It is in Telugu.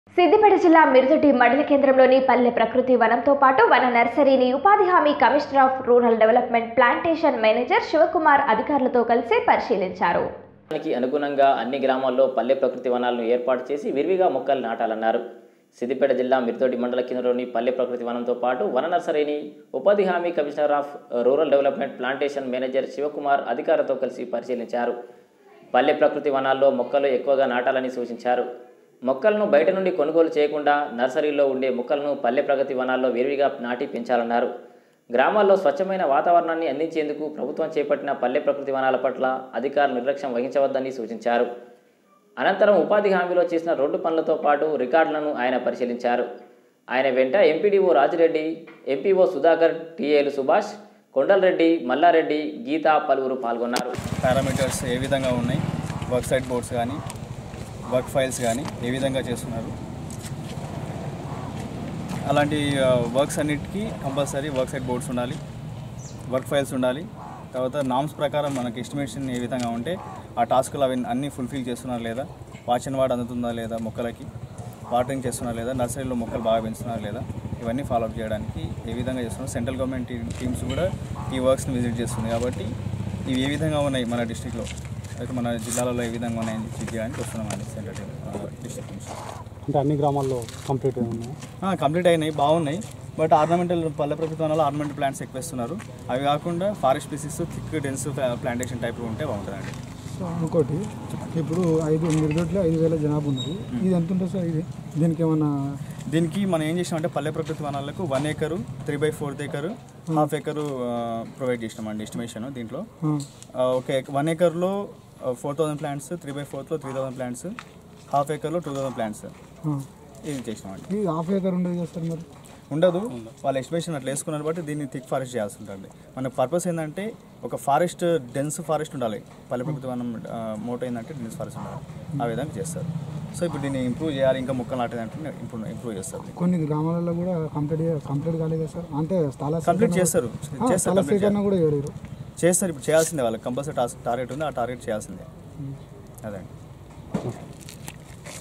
సిద్దిపేట జిల్లా మిరుదటి మండల కేంద్రంలోని పల్లె ప్రకృతి వనంతో పాటు వన నర్సరీని ఉపాధి హామీ commissioner of rural development plantation manager Sivakumar అధికారులతో కలిసి పరిశీలించారు దానికి అనుగుణంగా అన్ని గ్రామాల్లో పల్లె ప్రకృతి వనాలను ఏర్పాటు చేసి విరివిగా మొక్కలు నాటాలన్నారు సిద్దిపేట జిల్లా మిర్తోటి మండల కేంద్రంలోని పల్లె ప్రకృతి వనంతో పాటు వన నర్సరీని ఉపాధి హామీ commissioner of rural development plantation manager Sivakumar అధికారులతో కలిసి పరిశీలించారు పల్లె ప్రకృతి వనాల్లో మొక్కలు ఎక్కువగా నాటాలని సూచించారు మొక్కలను బయట నుండి కొనుగోలు చేయకుండా నర్సరీలో ఉండే మొక్కలను పల్లె ప్రగతి వనాల్లో విరివిగా నాటి పెంచాలన్నారు గ్రామాల్లో స్వచ్ఛమైన వాతావరణాన్ని అందించేందుకు ప్రభుత్వం చేపట్టిన పల్లె ప్రకృతి వనాల పట్ల అధికారులు నిర్లక్ష్యం వహించవద్దని సూచించారు అనంతరం ఉపాధి హామీలో చేసిన రోడ్డు పనులతో పాటు రికార్డులను ఆయన పరిశీలించారు ఆయన వెంట ఎంపీడీఓ రాజిరెడ్డి ఎంపీఓ సుధాకర్ టీఏలు సుభాష్ కొండలరెడ్డి మల్లారెడ్డి గీత పలువురు పాల్గొన్నారు పారామీటర్స్ ఏ విధంగా ఉన్నాయి వర్క్ సైట్ బోర్డ్స్ కానీ వర్క్ ఫైల్స్ కానీ ఏ విధంగా చేస్తున్నారు అలాంటి వర్క్స్ అన్నిటికీ కంపల్సరీ వర్క్ సైట్ బోర్డ్స్ ఉండాలి వర్క్ ఫైల్స్ ఉండాలి తర్వాత నామ్స్ ప్రకారం మనకి ఎస్టిమేషన్ ఏ విధంగా ఉంటే ఆ టాస్క్లు అవి అన్నీ ఫుల్ఫిల్ చేస్తున్నారు లేదా వాచ్ అండ్ వార్డ్ అందుతుందా లేదా మొక్కలకి వాటరింగ్ చేస్తున్నారు లేదా నర్సరీలో మొక్కలు బాగా పెంచుతున్నారు లేదా ఇవన్నీ ఫాలోఅప్ చేయడానికి ఏ విధంగా చేస్తున్నారు సెంట్రల్ గవర్నమెంట్ టీ- టీమ్స్ కూడా ఈ వర్క్స్ని విజిట్ చేస్తుంది కాబట్టి ఇవి ఏ విధంగా ఉన్నాయి మన డిస్టిక్లో అయితే మన జిల్లాలలో ఏ విధంగా ఉన్నాయని చెక్ చేయడానికి వస్తున్నామండి సెంట్రల్ టీమ్ డిస్ట్రిక్ట్ నుంచి అంటే అన్ని గ్రామాల్లో కంప్లీట్ ఉన్నాయి ఆ, కంప్లీట్ అయినాయి బాగున్నాయి బట్ ఆర్నమెంటల్ పల్లె ప్రభుత్వంలో ఆర్నమెంటల్ ప్లాంట్స్ ఎక్కువ ఇస్తున్నారు అవి కాకుండా forest species thick dense plantation టైప్లో ఉంటే బాగుంటుందండి సో ఇంకోటి ఇప్పుడు ఐదు మిరుదొట్లో ఐదు వేల జనాభా ఉన్నది ఇది ఎంత ఉంటుంది సార్ ఇది దీనికి ఏమన్నా దీనికి మనం ఏం చేసినామంటే పల్లె ప్రకృతి వనాలకు one acre three by fourth acre half acre provide చేసినామండి ఎస్టిమేషన్ దీంట్లో ఆ, ఆ, ఒక వన్ ఏకర్లో four thousand plants three by ఫోర్త్లో త్రీ థౌసండ్ ప్లాంట్స్ హాఫ్ ఏకర్లో టూ థౌసండ్ ప్లాంట్స్ ఆ. ఇది చేసినామండి ఇది హాఫ్ ఏకర్ ఉండదు కదా సార్ మరి ఉండదు వాళ్ళ ఎస్టిమేషన్ అట్లా వేసుకున్నారు బట్టి దీన్ని థిక్ ఫారెస్ట్ చేయాల్సి ఉంటుంది మన పర్పస్ ఏంటంటే ఒక ఫారెస్ట్ డెన్స్ ఫారెస్ట్ ఉండాలి పల్లె ప్రభుత్వ వనం మోటో ఏంటంటే డెన్స్ ఫారెస్ట్ ఉండాలి ఆ విధంగా చేస్తారు సో ఇప్పుడు దీన్ని ఇంప్రూవ్ చేయాలి ఇంకా మొక్కలు నాటేదంటే ఇంప్రూవ్ ఇంప్రూవ్ చేస్తారు కొన్ని గ్రామాలలో కూడా కంప్లీట్ కంప్లీట్ కాలేదు కదా సార్ అంటే స్థల కంప్లీట్ చేస్తారు ఆ, చేస్తారు స్థల complete సేకరణ కూడా ఎవరు చేస్తారు ఇప్పుడు చేయాల్సిందే వాళ్ళకి కంపల్సరీ టార్గెట్ ఉంది ఆ టార్గెట్ చేయాల్సిందే అదండి